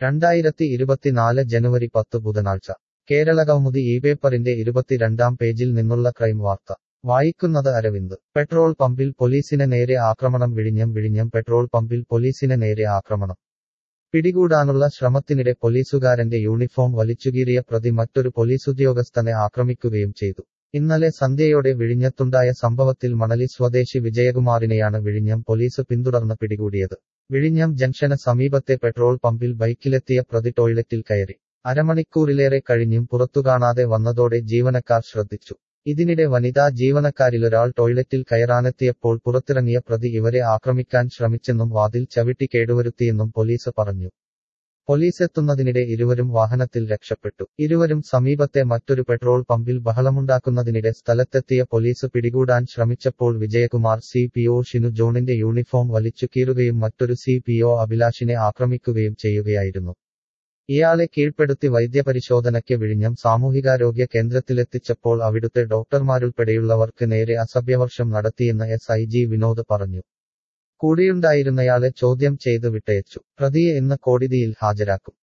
രണ്ടായിരത്തി ഇരുപത്തിനാല് ജനുവരി പത്ത് ബുധനാഴ്ച കേരളകൗമുദി ഈ പേപ്പറിന്റെ ഇരുപത്തിരണ്ടാം പേജിൽ നിന്നുള്ള ക്രൈം വാർത്ത വായിക്കുന്നത് അരവിന്ദ് പെട്രോൾ പമ്പിൽ പോലീസിന് നേരെ ആക്രമണം വിഴിഞ്ഞം വിഴിഞ്ഞം പെട്രോൾ പമ്പിൽ പോലീസിന് നേരെ ആക്രമണം പിടികൂടാനുള്ള ശ്രമത്തിനിടെ പോലീസുകാരന്റെ യൂണിഫോം വലിച്ചുകീറിയ പ്രതി മറ്റൊരു പോലീസുദ്യോഗസ്ഥനെ ആക്രമിക്കുകയും ചെയ്തു ഇന്നലെ സന്ധ്യയോടെ വിഴിഞ്ഞത്തുണ്ടായ സംഭവത്തിൽ മണലി സ്വദേശി വിജയകുമാറിനെയാണ് വിഴിഞ്ഞം പോലീസ് പിന്തുടർന്ന് പിടികൂടിയത് വിഴിഞ്ഞം ജംഗ്ഷന് സമീപത്തെ പെട്രോൾ പമ്പിൽ ബൈക്കിലെത്തിയ പ്രതി ടോയ്ലറ്റിൽ കയറി അരമണിക്കൂറിലേറെ കഴിഞ്ഞും പുറത്തു കാണാതെ വന്നതോടെ ജീവനക്കാർ ശ്രദ്ധിച്ചു ഇതിനിടെ വനിതാ ജീവനക്കാരിലൊരാൾ ടോയ്ലറ്റിൽ കയറാനെത്തിയപ്പോൾ പുറത്തിറങ്ങിയ പ്രതി ഇവരെ ആക്രമിക്കാൻ ശ്രമിച്ചെന്നും വാതിൽ ചവിട്ടി കേടുവരുത്തിയെന്നും പോലീസ് പറഞ്ഞു പോലീസെത്തുന്നതിനിടെ ഇരുവരും വാഹനത്തിൽ രക്ഷപ്പെട്ടു ഇരുവരും സമീപത്തെ മറ്റൊരു പെട്രോൾ പമ്പിൽ ബഹളമുണ്ടാക്കുന്നതിനിടെ സ്ഥലത്തെത്തിയ പോലീസ് പിടികൂടാൻ ശ്രമിച്ചപ്പോൾ Vijayakumar C P O Shinu ജോണിന്റെ യൂണിഫോം വലിച്ചു കീറുകയും മറ്റൊരു സി പി ഒ അഭിലാഷിനെ ആക്രമിക്കുകയും ചെയ്യുകയായിരുന്നു ഇയാളെ കീഴ്പ്പെടുത്തി വൈദ്യപരിശോധനയ്ക്ക് വിഴിഞ്ഞം സാമൂഹികാരോഗ്യ കേന്ദ്രത്തിലെത്തിച്ചപ്പോൾ അവിടുത്തെ ഡോക്ടർമാരുൾപ്പെടെയുള്ളവർക്ക് നേരെ അസഭ്യവർഷം നടത്തിയെന്ന് എസ് ഐ ജി വിനോദ് പറഞ്ഞു കൂടെയുണ്ടായിരുന്നയാളെ ചോദ്യം ചെയ്ത് വിട്ടയച്ചു പ്രതിയെ ഇന്ന് കോടതിയിൽ ഹാജരാക്കും